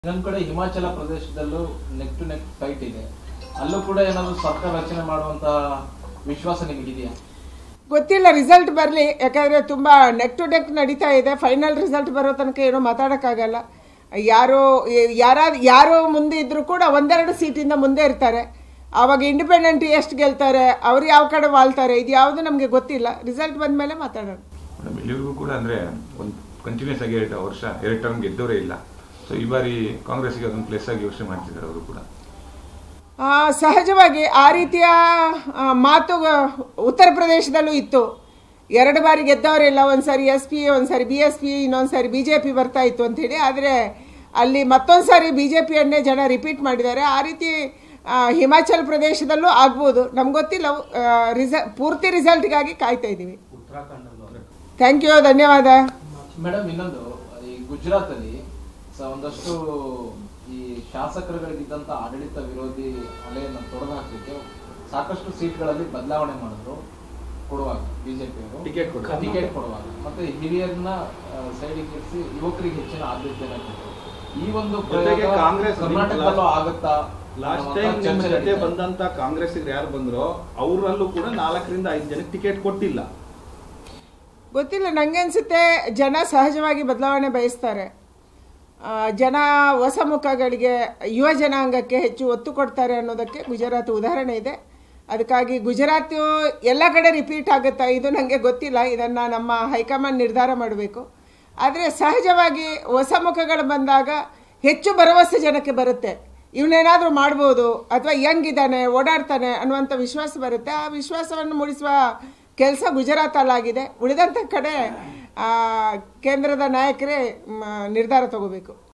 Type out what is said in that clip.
ಇನ್ನೊಂದ್ ಕಡೆ ಹಿಮಾಚಲ ಪ್ರದೇಶದಲ್ಲೂ ನೆಕ್ ಟು ನೆಕ್ ಫೈಟ್ ಇದೆ ಅಲ್ಲೂ ಕೂಡ ಏನಾದ್ರು ಸರ್ಕಾರ ರಚನೆ ಮಾಡುವಂತಹ ವಿಶ್ವಾಸ ನಿಮಗಿದೆಯಾ ಗೊತ್ತಿಲ್ಲ ರಿಸಲ್ಟ್ ಬರಲಿ ಯಾಕಂದರೆ ತುಂಬ ನೆಕ್ ಟು ನೆಕ್ ನಡೀತಾ ಇದೆ ಫೈನಲ್ ರಿಸಲ್ಟ್ ಬರೋ ತನಕ ಏನೋ ಮಾತಾಡೋಕ್ಕಾಗಲ್ಲ ಯಾರೋ ಯಾರು ಯಾರು ಮುಂದೆ ಇದ್ರೂ ಕೂಡ ಒಂದೆರಡು ಸೀಟಿಂದ ಮುಂದೆ ಇರ್ತಾರೆ ಆವಾಗ ಇಂಡಿಪೆಂಡೆಂಟ್ ಎಷ್ಟು ಗೆಲ್ತಾರೆ ಅವ್ರು ಯಾವ ಕಡೆ ವಾಳ್ತಾರೆ ಇದು ಯಾವುದು ನಮಗೆ ಗೊತ್ತಿಲ್ಲ ರಿಸಲ್ಟ್ ಬಂದಮೇಲೆ ಮಾತಾಡೋಣ ಮೇಡಮ್ ಇಲ್ಲಿವರೆಗೂ ಕೂಡ ಅಂದರೆ ಒಂದು ಕಂಟಿನ್ಯೂಸ್ ಆಗಿ ಎರಡು ವರ್ಷ ಎರಡು ಟರ್ಮ್ ಗೆದ್ದವರೇ ಇಲ್ಲ ಸೊ ಈ ಬಾರಿ ಕಾಂಗ್ರೆಸ್ಗೆ ಅದೊಂದು ಪ್ಲೇಸ್ ಆಗಿ ಯೋಚನೆ ಮಾಡ್ತಿದ್ದಾರೆ ಅವರು ಕೂಡ ಆ, ಸಹಜವಾಗಿ ಆ ರೀತಿಯ ಆ, ಮಾತು ಉತ್ತರ ಪ್ರದೇಶದಲ್ಲೂ ಇತ್ತು ಎರಡು ಬಾರಿ ಗೆದ್ದವರಿಲ್ಲ ಒಂದು ಸಾರಿ ಎಸ್ ಪಿ ಒಂದು ಸಾರಿ ಬಿ ಎಸ್ ಪಿ ಇನ್ನೊಂದು ಸಾರಿ ಬಿ ಜೆ ಪಿ ಬರ್ತಾ ಇತ್ತು ಅಂಥೇಳಿ ಆದರೆ ಅಲ್ಲಿ ಮತ್ತೊಂದು ಸಾರಿ ಬಿ ಜೆ ಪಿಯನ್ನೇ ಜನ ರಿಪೀಟ್ ಮಾಡಿದ್ದಾರೆ ಆ ರೀತಿ ಆ, ಹಿಮಾಚಲ್ ಪ್ರದೇಶದಲ್ಲೂ ಆಗ್ಬೋದು ನಮ್ಗೆ ಗೊತ್ತಿಲ್ಲ ರಿಸ ಪೂರ್ತಿ ರಿಸಲ್ಟ್ಗಾಗಿ ಕಾಯ್ತಾ ಇದ್ದೀವಿ ಥ್ಯಾಂಕ್ ಯು ಧನ್ಯವಾದ ಮೇಡಮ್ ಇನ್ನೊಂದು ಈ ಗುಜರಾತ್ ಅಲ್ಲಿ ಸ- ಒಂದಷ್ಟು ಈ ಶಾಸಕರುಗಳಿಗಿದ್ದಂತ ಆಡಳಿತ ವಿರೋಧಿ ಅಲೆಯನ್ನು ತೊಡೆದು ಹಾಕ್ಲಿಕ್ಕೆ ಸಾಕಷ್ಟು ಸೀಟ್ಗಳಲ್ಲಿ ಬದಲಾವಣೆ ಮಾಡಿದ್ರು ಕೊಡುವಾಗ ಬಿಜೆಪಿಯವರು ಟಿಕೆಟ್ ಕೊಡುವಾಗ. ಟಿಕೆಟ್ ಕೊಡುವಾಗ ಮತ್ತೆ ಹಿರಿಯರನ್ನ ಸೈಡಿಗೆ ಇರಿಸಿ ಯುವಕರಿಗೆ ಹೆಚ್ಚಿನ ಆದ್ಯತೆಯನ್ನು ಕೊಟ್ಟರು ಈ ಒಂದು ಜೊತೆಗೆ ಪ್ರಯೋಗ ಕಾಂಗ್ರೆಸ್ ಕರ್ನಾಟಕದಲ್ಲೂ ಆಗುತ್ತಾ ಲಾಸ್ಟ್ ಅನ್ನುವಂಥ ಟೈಮ್ ನಿಮ್ಮ ಚರ್ಚೆ ಜೊತೆ ನಡೀತಾ ಇದೆ. ಬಂದಂತ ಕಾಂಗ್ರೆಸ್ಸಿಗೆ ಯಾರು ಬಂದ್ರೋ ಅವರಲ್ಲೂ ಕೂಡ ನಾಲ್ಕರಿಂದ ಐದು ಜನಕ್ಕೆ ಟಿಕೆಟ್ ಕೊಟ್ಟಿಲ್ಲ ಗೊತ್ತಿಲ್ಲ ನನಗೆ ಅನಿಸುತ್ತೆ ಜನ ಸಹಜವಾಗಿ ಬದಲಾವಣೆ ಬಯಸ್ತಾರೆ ಆ, ಜನ ಹೊಸ ಮುಖಗಳಿಗೆ ಯುವ ಜನಾಂಗಕ್ಕೆ ಹೆಚ್ಚು ಒತ್ತು ಕೊಡ್ತಾರೆ ಅನ್ನೋದಕ್ಕೆ ಗುಜರಾತ್ ಉದಾಹರಣೆ ಇದೆ ಅದಕ್ಕಾಗಿ ಗುಜರಾತು ಎಲ್ಲ ಕಡೆ ರಿಪೀಟ್ ಆಗುತ್ತಾ ಇದು ನನಗೆ ಗೊತ್ತಿಲ್ಲ ಇದನ್ನು ನಮ್ಮ ಹೈಕಮಾಂಡ್ ನಿರ್ಧಾರ ಮಾಡಬೇಕು ಆದರೆ ಸಹಜವಾಗಿ ಹೊಸ ಮುಖಗಳು ಬಂದಾಗ ಹೆಚ್ಚು ಭರವಸೆ ಜನಕ್ಕೆ ಬರುತ್ತೆ ಇವನೇನಾದರೂ ಮಾಡ್ಬೋದು ಅಥವಾ ಹೆಂಗಿದ್ದಾನೆ ಓಡಾಡ್ತಾನೆ ಅನ್ನುವಂಥ ವಿಶ್ವಾಸ ಬರುತ್ತೆ ಆ ವಿಶ್ವಾಸವನ್ನು ಮೂಡಿಸುವ ಕೆಲಸ ಗುಜರಾತಲ್ಲಾಗಿದೆ ಉಳಿದಂಥ ಕಡೆ ಆ, ಕೇಂದ್ರದ ನಾಯಕರೇ ಮ, ನಿರ್ಧಾರ ತಗೋಬೇಕು